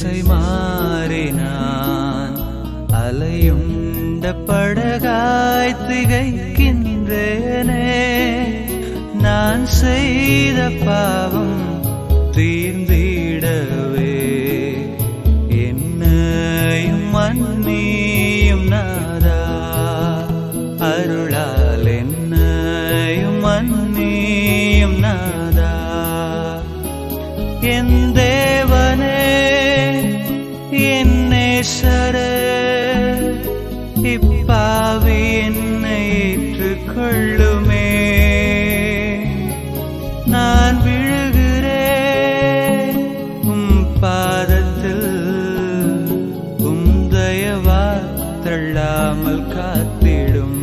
திசை மாறினான் அலையுண்ட படகாய் திகைக்கின்றேனே நான் செய்த பாவம் தீர்ந்திடவே என்னையும் மன்னியும் நாதா அருளால் என்னையும் மன்னியும் நாதா என் தேவனே என் நேசரே இப்பாவி என்னை ஏற்றுக்கொள்ளுமே நான் விழுகிறேன் உம் பாதத்தில் உம் தயவா தள்ளாமல் காத்திடும்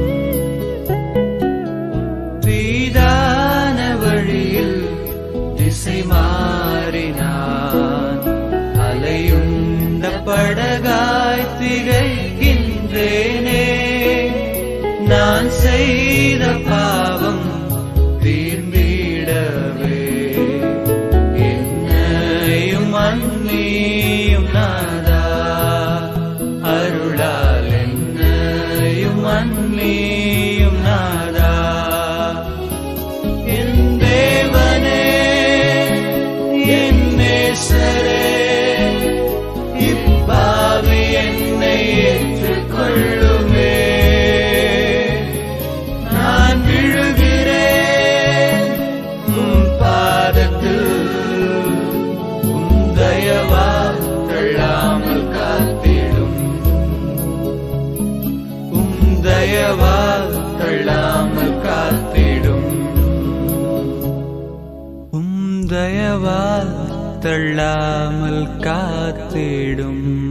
தீதான வழியில் திசை மாறினான் அலையுண்ட படகாய் திகைக்கின்றேனே நான் செய்த பாவம் தீர்ந்திடவே என்னையும் மன்னியும் நாதா அருளால் என்னையும் மன்னியும் நாதா என் தேவனே என் நேசரே இப்பாவி என்னை ஏற்றுக்கொள்ளுமே நான் விழுகிறேன் உம் பாதத்தில் உம் தயவா தள்ளாமல் காத்திடும் உம் தயவா தள்ளாமல் காத்திடும் உம் தயவால் தள்ளாமல் காத்திடும்